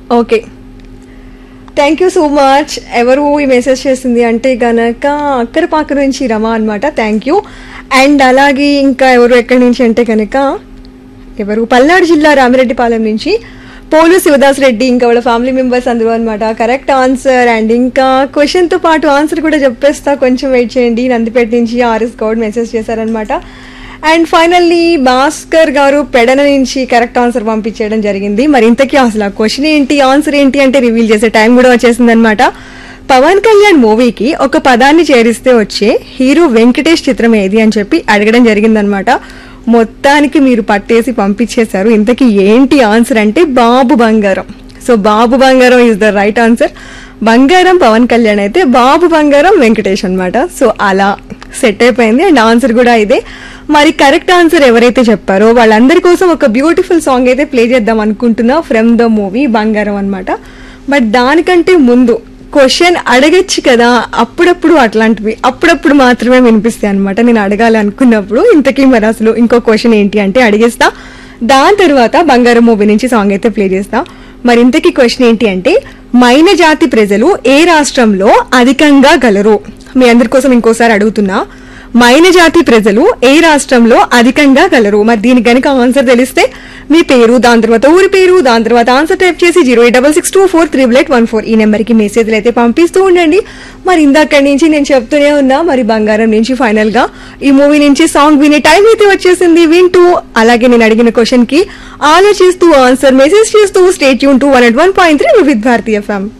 okay thank you so much ఎవరు ఈ message చేసింది అంటే గనక అక్కరపాక నుంచి రమ అనమాట థ్యాంక్ యూ అండ్ అలాగే ఇంకా ఎవరు ఎక్కడి నుంచి అంటే కనుక ఎవరు పల్నాడు జిల్లా రామిరెడ్డిపాలెం నుంచి పోలు శివదాస్ రెడ్డి ఇంకా వాళ్ళ ఫ్యామిలీ మెంబర్స్ అందరూ అనమాట కరెక్ట్ ఆన్సర్ అండ్ ఇంకా క్వశ్చన్తో పాటు ఆన్సర్ కూడా చెప్పేస్తా కొంచెం వెయిట్ చేయండి నందిపేట నుంచి ఆర్ఎస్ గౌడ్ మెసేజ్ చేశారనమాట అండ్ ఫైనల్లీ భాస్కర్ గారు పెడన నుంచి కరెక్ట్ ఆన్సర్ పంపించేయడం జరిగింది మరి ఇంతకీ అసలు ఆ క్వశ్చన్ ఏంటి ఆన్సర్ ఏంటి అంటే రివీల్ చేసే టైం కూడా వచ్చేసింది అనమాట పవన్ కళ్యాణ్ మూవీకి ఒక పదాన్ని చేరిస్తే వచ్చే హీరో వెంకటేష్ చిత్రం ఏది అని చెప్పి అడగడం జరిగిందనమాట మొత్తానికి మీరు పట్టేసి పంపించేశారు ఇంతకీ ఏంటి ఆన్సర్ అంటే బాబు బంగారం సో బాబు బంగారం ఇస్ ద రైట్ ఆన్సర్ బంగారం పవన్ కళ్యాణ్ అయితే బాబు బంగారం వెంకటేష్ అన్నమాట సో అలా సెట్ అయిపోయింది అండ్ ఆన్సర్ కూడా ఇదే మరి కరెక్ట్ ఆన్సర్ ఎవరైతే చెప్పారో వాళ్ళందరి కోసం ఒక బ్యూటిఫుల్ సాంగ్ అయితే ప్లే చేద్దాం అనుకుంటున్నా ఫ్రమ్ ద మూవీ బంగారం అన్నమాట బట్ దానికంటే ముందు క్వశ్చన్ అడగచ్చు కదా అప్పుడప్పుడు అట్లాంటివి అప్పుడప్పుడు మాత్రమే వినిపిస్తాయి అనమాట నేను అడగాలి అనుకున్నప్పుడు ఇంతకీ మరి అసలు ఇంకో క్వశ్చన్ ఏంటి అంటే అడిగేస్తా దాని తర్వాత బంగారం మూవీ నుంచి సాంగ్ అయితే ప్లే చేస్తా మరి ఇంతకీ క్వశ్చన్ ఏంటి అంటే మైన జాతి ప్రజలు ఏ రాష్ట్రంలో అధికంగా గలరు మీ అందరి కోసం ఇంకోసారి అడుగుతున్నా మైన జాతి ప్రజలు ఏ రాష్ట్రంలో అధికంగా గలరు మరి దీనికి గనుక ఆన్సర్ తెలిస్తే మీ పేరు దాని తర్వాత ఊరి పేరు దాని తర్వాత ఆన్సర్ టైప్ చేసి zero eight double six two four triple eight one four ఈ నెంబర్కి మెసేజ్లు అయితే పంపిస్తూ ఉండండి మరి ఇందాక నుంచి నేను చెప్తూనే ఉన్నా మరి బంగారం నుంచి ఫైనల్ గా ఈ మూవీ నుంచి సాంగ్ వినే టైం అయితే వచ్చేసింది వింటూ అలాగే నేను అడిగిన క్వశ్చన్ కి ఆలోచిస్తూ ఆన్సర్ మెసేజ్ చేస్తూ స్టేట్ యూన్ to one at one point three with Bharatiya FM